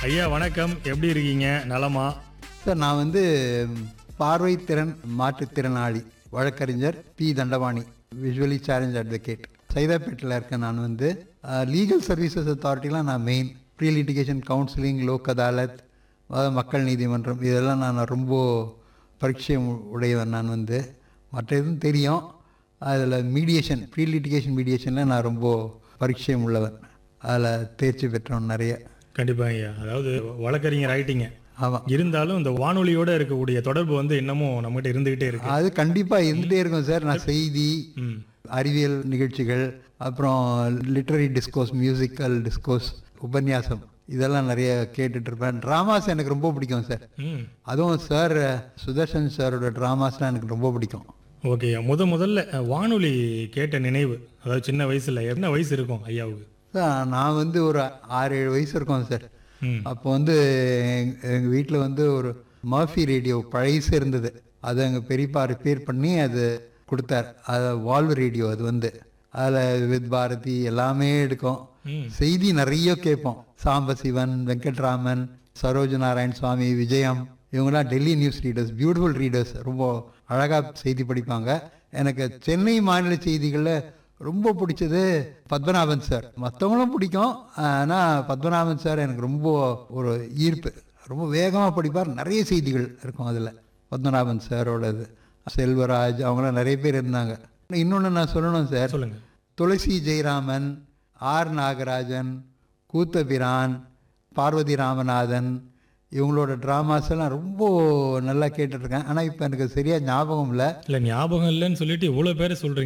ஐயா வணக்கம் எப்படி இருக்கீங்க நலமா சார் நான் வந்து பார்வை திறன் மாற்றுத்திறனாளி வழக்கறிஞர் P Dhandapani visually challenge advocate சைதாப்பேட்டில் இருக்கேன் நான் வந்து லீகல் சர்வீசஸ் அத்தாரிட்டிலாம் நான் main pre litigation counselling Lok Adalat அதாவது மக்கள் நீதிமன்றம் இதெல்லாம் நான் ரொம்ப பரிச்சயம் உடையவன் நான் வந்து மற்ற எதுவும் தெரியும் அதில் மீடியேஷன் ப்ரீ லிட்டிகேஷன் மீடியேஷனில் நான் ரொம்ப பரிச்சயம் உள்ளவன் அதில் தேர்ச்சி பெற்றவன் நிறைய கண்டிப்பா ஐயா அதாவது வழக்கறிஞர் ஆயிட்டீங்க ஆமாம் இருந்தாலும் இந்த வானொலியோட இருக்கக்கூடிய தொடர்பு வந்து இன்னமும் நம்மகிட்ட இருந்துகிட்டே இருக்கு அது கண்டிப்பாக இருந்துகிட்டே இருக்கும் சார் நான் செய்தி ம் அறிவியல் நிகழ்ச்சிகள் அப்புறம் லிட்டரரி டிஸ்கோஸ் மியூசிக்கல் டிஸ்கோஸ் உபன்யாசம் இதெல்லாம் நிறைய கேட்டுட்டு இருப்பேன் ட்ராமாஸ் எனக்கு ரொம்ப பிடிக்கும் சார் ம் அதுவும் சார் சுதர்ஷன் சாரோட ட்ராமாஸ்லாம் எனக்கு ரொம்ப பிடிக்கும் ஓகே முத முதல்ல அஹ், வானொலி கேட்ட நினைவு அதாவது சின்ன வயசுல என்ன வயசு இருக்கும் ஐயாவுக்கு சார் நான் வந்து ஒரு ஆறு ஏழு வயசு இருக்கோம் சார் ம் அப்போ வந்து எங்கள் வீட்டில் வந்து ஒரு மர்ஃபி ரேடியோ பழைசு இருந்தது அதை எங்கள் பெரியப்பா ரிப்பேர் பண்ணி அது கொடுத்தார் அது வால்வ் ரேடியோ அது வந்து அதில் வித் பாரதி எல்லாமே எடுக்கும் ம் செய்தி நிறைய கேட்போம் சாம்பசிவன் வெங்கட்ராமன் சரோஜ நாராயண் சுவாமி விஜயம் இவங்கெல்லாம் Delhi news readers beautiful readers ரொம்ப அழகாக செய்தி படிப்பாங்க எனக்கு சென்னை மாநில செய்திகளில் ரொம்ப பிடிச்சது பத்மநாபன் சார் மற்றவங்களும் பிடிக்கும் ஆனால் பத்மநாபன் சார் எனக்கு ரொம்ப ஒரு ஈர்ப்பு ரொம்ப வேகமாக படிப்பார் நிறைய செய்திகள் இருக்கும் அதில் பத்மநாபன் சாரோடது செல்வராஜ் அவங்களாம் நிறைய பேர் இருந்தாங்க இன்னொன்று நான் சொல்லணும் சார் சொல்லுங்க துளசி ஜெயராமன் ஆர் நாகராஜன் கூத்தபிரான் பார்வதி ராமநாதன் இவங்களோட ட்ராமாஸ் எல்லாம் ரொம்ப நல்லா கேட்டுட்ருக்கேன் ஆனால் இப்போ எனக்கு சரியாக ஞாபகம் இல்லை இல்ல ஞாபகம் இல்லைன்னு சொல்லிட்டு இவ்வளவு பேரை சொல்றீங்க